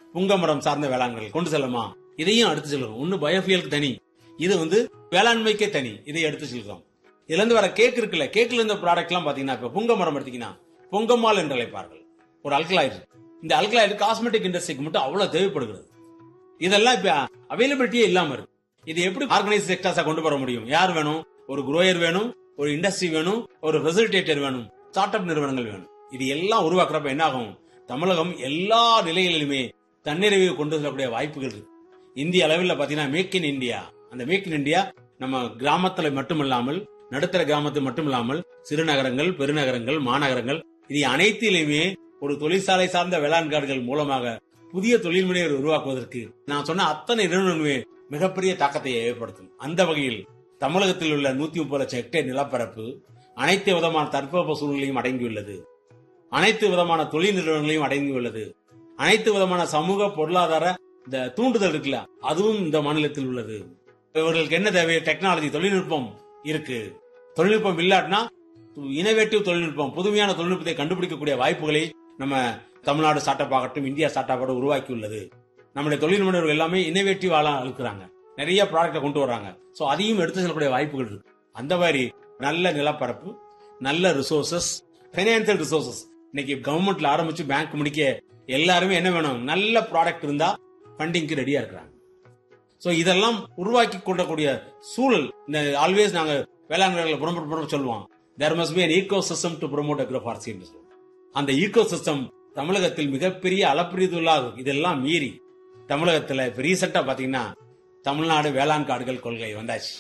புங்கமரம் சார்ந்த வேளாண்கள் கொண்டு செல்லமா இதையும் எடுத்து செல்கிறோம் ஒன்னு பயோஃபியலுக்கு தனி இது வந்து வேளாண்மைக்கே தனி இதை எடுத்து செல்கிறோம் இதுல இருந்து வர கேக் இருக்குல்ல கேக்ல இருந்த ப்ராடக்ட் எல்லாம் பாத்தீங்கன்னா இப்ப புங்கமரம் எடுத்தீங்கன்னா பொங்கம்மாள் என்று அழைப்பார்கள் ஒரு அல்கலாய்டு இந்த அல்கலாய்டு காஸ்மெட்டிக் இண்டஸ்ட்ரிக்கு மட்டும் அவ்வளவு தேவைப்படுகிறது இதெல்லாம் இப்ப அவைலபிலிட்டியே இல்லாம இருக்கு இது எப்படி ஆர்கனைஸ் செக்டர்ஸா கொண்டு வர முடியும் யார் வேணும் ஒரு குரோயர் வேணும் ஒரு இண்டஸ்ட்ரி வேணும் ஒரு ஃபெசிலிட்டேட்டர் வேணும் ஸ்டார்ட் அப் நிறுவனங்கள் வேணும் இது எல்லாம் உருவாக்குறப்ப என்ன ஆகும் தமிழகம் எல்லா நிலைகளிலுமே தன்னிறைவை கொண்டு செல்லக்கூடிய வாய்ப்புகள் இருக்கு இந்திய அளவில் பாத்தீங்கன்னா மேக் இன் இந்தியா அந்த மேக் இன் இந்தியா நம்ம கிராமத்துல மட்டுமில்லாமல் நடுத்தர கிராமத்தில் மட்டுமில்லாமல் சிறுநகரங்கள் பெருநகரங்கள் மாநகரங்கள் இது அனைத்திலுமே ஒரு தொழிற்சாலை சார்ந்த வேளாண் காடுகள் மூலமாக புதிய தொழில் முனைவர் உருவாக்குவதற்கு நான் சொன்ன அத்தனை நிறுவனங்களுமே மிகப்பெரிய தாக்கத்தை ஏற்படுத்தும் அந்த வகையில் தமிழகத்தில் உள்ள நூத்தி முப்பது லட்சம் ஹெக்டேர் நிலப்பரப்பு அனைத்து விதமான தட்பவெப்ப சூழ்நிலையும் அடங்கியுள்ளது அனைத்து விதமான தொழில் நிறுவனங்களையும் அடங்கியுள்ளது அனைத்து விதமான சமூக பொருளாதார இந்த தூண்டுதல் இருக்குல்ல அதுவும் இந்த மாநிலத்தில் உள்ளது இவர்களுக்கு என்ன தேவை டெக்னாலஜி தொழில்நுட்பம் இருக்கு தொழில்நுட்பம் இல்லாட்டினா இனோவேட்டிவ் தொழில்நுட்பம் புதுமையான தொழில்நுட்பத்தை கண்டுபிடிக்கக்கூடிய வாய்ப்புகளை நம்ம தமிழ்நாடு ஸ்டார்ட் அப் ஆகட்டும் இந்தியா ஸ்டார்ட் அப் உருவாக்கி உள்ளது நம்முடைய தொழில் முனைவர்கள் எல்லாமே இன்னோவேட்டிவ் ஆளா இருக்கிறாங்க நிறைய ப்ராடக்ட கொண்டு வர்றாங்க சோ அதையும் எடுத்து செல்லக்கூடிய வாய்ப்புகள் இருக்கு அந்த மாதிரி நல்ல நிலப்பரப்பு நல்ல ரிசோர்சஸ் பைனான்சியல் ரிசோர்சஸ் இன்னைக்கு கவர்மெண்ட்ல ஆரம்பிச்சு பேங்க் முடிக்க எல்லாருமே என்ன வேணும் நல்ல ப்ராடக்ட் இருந்தா ஃபண்டிங்க்கு ரெடியா இருக்கிறாங்க சோ இதெல்லாம் உருவாக்கி கொள்ளக்கூடிய சூழல் இந்த ஆல்வேஸ் நாங்க வேளாண்மைகளை புறம்பட்டு புறம்பு சொல்லுவோம் there must be an ecosystem to promote agroforestry என்று சொல்லுவோம் அந்த ஈகோ சிஸ்டம் தமிழகத்தில் மிகப்பெரிய அளப்பரியதுள்ளாகும் இதெல்லாம் மீறி தமிழகத்துல இப்ப ரீசெண்டா பாத்தீங்கன்னா தமிழ்நாடு வேளாண் காடுகள் கொள்கை வந்தாச்சு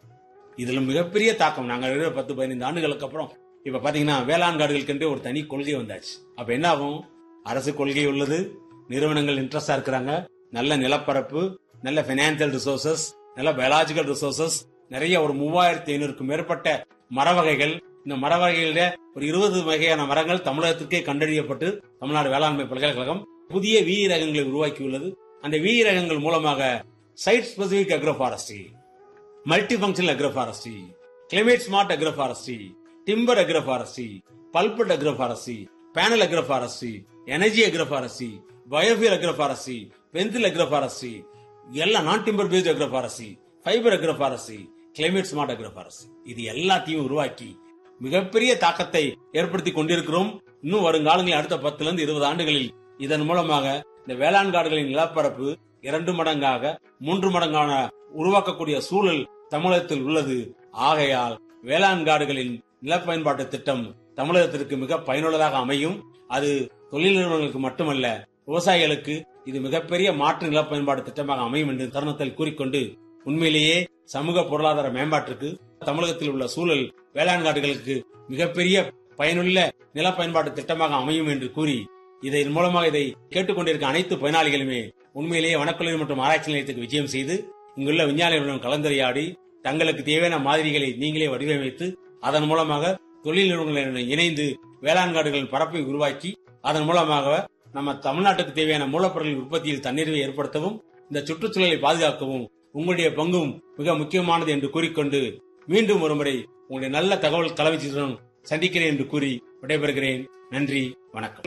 இதுல மிகப்பெரிய தாக்கம் நாங்க இருக்கிற பத்து பதினைந்து ஆண்டுகளுக்கு அப்புறம் இப்ப பாத்தீங்கன்னா வேளாண் காடுகளுக்கு ஒரு தனி கொள்கை வந்தாச்சு அப்ப என்ன ஆகும் அரசு கொள்கை உள்ளது நிறுவனங்கள் இன்ட்ரெஸ்டா இருக்கிறாங்க நல்ல நிலப்பரப்பு நல்ல பைனான்சியல் ரிசோர்சஸ் நல்ல பயாலஜிக்கல் ரிசோர்சஸ் நிறைய ஒரு மூவாயிரத்தி ஐநூறுக்கும் மேற்பட்ட மர வகைகள் இந்த மர வகைகளில ஒரு இருபது வகையான மரங்கள் தமிழகத்திற்கே கண்டறியப்பட்டு தமிழ்நாடு வேளாண்மை பல்கலைக்கழகம் புதிய வீ ரகங்களை உருவாக்கியுள்ளது அந்த வீ ரகங்கள் மூலமாக site specific agroforestry multifunctional agroforestry climate smart agroforestry timber agroforestry pulpwood agroforestry panel agroforestry energy agroforestry biofuel agroforestry pencil agroforestry எல்லாம் non timber based agroforestry fibre agroforestry climate smart agroforestry இது எல்லாத்தையும் உருவாக்கி மிகப்பெரிய தாக்கத்தை ஏற்படுத்தி கொண்டிருக்கிறோம் இன்னும் வருங்காலங்களில் அடுத்த பத்துல இருந்து இருபது ஆண்டுகளில் இதன் மூலமாக இந்த வேளாண் காடுகளின் நிலப்பரப்பு இரண்டு மடங்காக மூன்று மடங்கான உருவாக்கக்கூடிய சூழல் தமிழகத்தில் உள்ளது ஆகையால் வேளாண் காடுகளின் நிலப்பயன்பாட்டு திட்டம் தமிழகத்திற்கு மிக பயனுள்ளதாக அமையும் அது தொழில் நிறுவனங்களுக்கு மட்டுமல்ல விவசாயிகளுக்கு இது மிகப்பெரிய மாற்று நில பயன்பாடு திட்டமாக அமையும் என்று தருணத்தில் கூறிக்கொண்டு உண்மையிலேயே சமூக பொருளாதார மேம்பாட்டிற்கு தமிழகத்தில் உள்ள சூழல் வேளாண் காடுகளுக்கு மிகப்பெரிய பயனுள்ள நில பயன்பாட்டு திட்டமாக அமையும் என்று கூறி இதன் மூலமாக இதை கேட்டுக்கொண்டிருக்க அனைத்து பயனாளிகளுமே உண்மையிலேயே வனக்கல்லூரி மற்றும் ஆராய்ச்சி நிலையத்துக்கு விஜயம் செய்து இங்குள்ள விஞ்ஞானிகளுடன் கலந்துரையாடி தங்களுக்கு தேவையான மாதிரிகளை நீங்களே வடிவமைத்து அதன் மூலமாக தொழில் நிறுவனங்களுடன் இணைந்து வேளாண் காடுகளின் பரப்பை உருவாக்கி அதன் மூலமாக நம்ம தமிழ்நாட்டுக்கு தேவையான மூலப்பொருள் உற்பத்தியில் தன்னிறைவை ஏற்படுத்தவும் இந்த சுற்றுச்சூழலை பாதுகாக்கவும் உங்களுடைய பங்கும் மிக முக்கியமானது என்று கூறிக்கொண்டு மீண்டும் ஒருமுறை உங்களுடைய நல்ல தகவல் கலவைச்சுடன் சந்திக்கிறேன் என்று கூறி விடைபெறுகிறேன் நன்றி வணக்கம்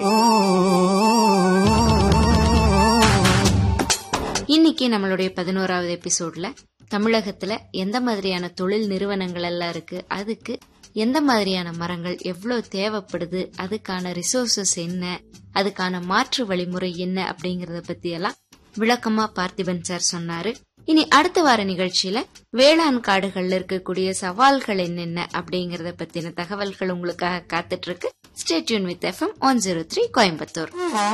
இன்னைக்கு நம்மளுடைய பதினோராவது எபிசோட்ல தமிழகத்துல எந்த மாதிரியான தொழில் நிறுவனங்கள் எல்லாம் இருக்கு அதுக்கு எந்த மாதிரியான மரங்கள் எவ்வளவு தேவைப்படுது அதுக்கான ரிசோர்சஸ் என்ன அதுக்கான மாற்று வழிமுறை என்ன அப்படிங்கறத பத்தி எல்லாம் விளக்கமா பார்த்திபன் சார் சொன்னாரு இனி அடுத்த வார நிகழ்ச்சியில வேளாண் காடுகள்ல இருக்கக்கூடிய சவால்கள் என்னென்ன அப்படிங்கறத பத்தின தகவல்கள் உங்களுக்காக காத்துட்டு இருக்கு stay tuned with FM one zero three Coimbatore